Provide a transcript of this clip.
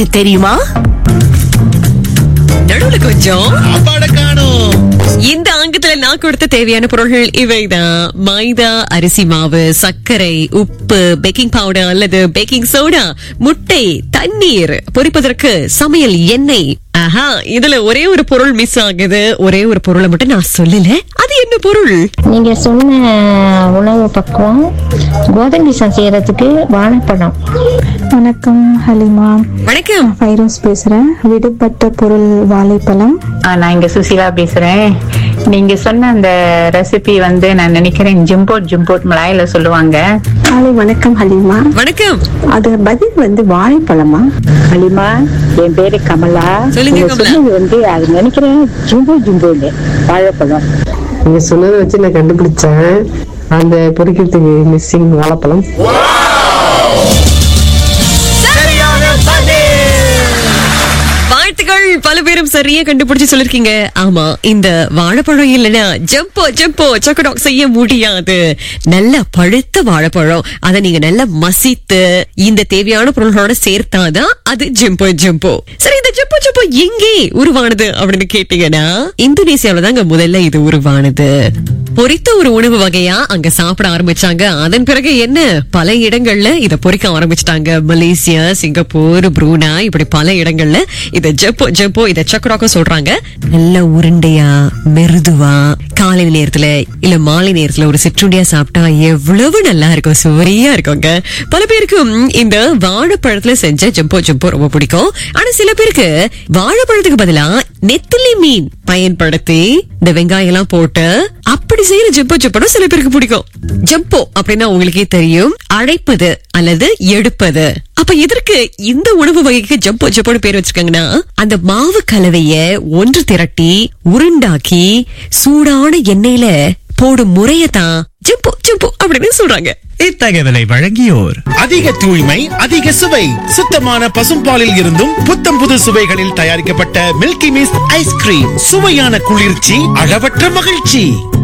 தெரியுமா நடுவுல கொஞ்சம் அப்பாட காணும் இந்த அங்கத்துல நான் கொடுத்த தேவையான பொருள்கள் இவைதான் மைதா அரிசி மாவு சர்க்கரை உப்பு பேக்கிங் பவுடர் அல்லது பேக்கிங் சோடா முட்டை தண்ணீர் பொரிப்பதற்கு சமையல் எண்ணெய் ஆஹா இதுல ஒரே ஒரு பொருள் மிஸ் ஆகுது ஒரே ஒரு பொருளை மட்டும் நான் சொல்லல அது என்ன பொருள் நீங்க சொன்ன உணவு பக்குவம் கோதம்பி செய்யறதுக்கு வாழைப்பழம் வணக்கம் ஹலிமா வணக்கம் ஃபைரோஸ் பேசுறேன் விடுபட்ட பொருள் வாழைப்பழம் ஆ, நான் இங்க சுசீலா பேசுறேன் நீங்க சொன்ன அந்த ரெசிபி வந்து நான் நினைக்கிறேன் ஜிம்போட் ஜிம்போட் மலாயில சொல்லுவாங்க காலை வணக்கம் ஹலிமா வணக்கம் அது பதில் வந்து வாழைப்பழமா அலிமா என் பேரு கமலா சொல்லுங்க, நீங்க கமலா. சொன்னது வந்து அது நினைக்கிறேன் ஜிம்போ ஜிம்போன்னு வாழைப்பழம் நீங்க சொன்னதை வச்சு நான் கண்டுபிடிச்சேன் அந்த பொரிக்கிறதுக்கு மிஸ்ஸிங் வாழைப்பழம் வாழ்த்துக்கள் பல பேரும் சரியா கண்டுபிடிச்சு சொல்லிருக்கீங்க ஆமா இந்த வாழைப்பழம் இல்லனா ஜம்போ ஜம்போ சக்கடாக் செய்ய முடியாது நல்ல பழுத்த வாழைப்பழம் அதை நீங்க நல்லா மசித்து இந்த தேவையான பொருள்களோட சேர்த்தாதான் அது ஜம்போ ஜம்போ சரி இந்த ஜம்போ ஜம்போ எங்கே உருவானது அப்படின்னு கேட்டீங்கன்னா இந்தோனேசியாவில தாங்க முதல்ல இது உருவானது பொரித்த ஒரு உணவு வகையா அங்க சாப்பிட ஆரம்பிச்சாங்க அதன் பிறகு என்ன பல இடங்கள்ல இத பொரிக்க ஆரம்பிச்சிட்டாங்க மலேசியா சிங்கப்பூர் ப்ரூனா இப்படி பல இடங்கள்ல இத ஜப்போ ஜப்போ இத சக்கராக்க சொல்றாங்க நல்ல உருண்டையா மெருதுவா காலை நேரத்துல இல்ல மாலை நேரத்துல ஒரு சிற்றுண்டியா சாப்பிட்டா எவ்வளவு நல்லா இருக்கும் சுவையா இருக்குங்க பல பேருக்கு ம், இந்த வாழைப்பழத்துல செஞ்ச ஜம்போ ஜம்போ ரொம்ப பிடிக்கும் ஆனா சில பேருக்கு வாழைப்பழத்துக்கு பதிலா நெத்திலி மீன் பயன்படுத்தி இந்த வெங்காயம் எல்லாம் போட்டு அப்படி செய்யற ஜம்போ ஜம்போனா சில பேருக்கு பிடிக்கும் ஜம்போ அப்படின்னா உங்களுக்கே தெரியும் அழைப்பது அல்லது எடுப்பது அப்ப எதற்கு இந்த உணவு வகைக்கு ஜம்போ ஜம்போன்னு பேர் வச்சிருக்காங்கன்னா அந்த மாவு கலவைய ஒன்று திரட்டி உருண்டாக்கி சூடான எண்ணெயில போடும் முறையதான் ஜம்போ ஜம்போ அப்படின்னு சொல்றாங்க இத்தகவலை வழங்கியோர் அதிக தூய்மை அதிக சுவை சுத்தமான பசும்பாலில் இருந்தும் புத்தம் புது சுவைகளில் தயாரிக்கப்பட்ட மில்கி மிஸ் ஐஸ்கிரீம் சுவையான குளிர்ச்சி அளவற்ற மகிழ்ச்சி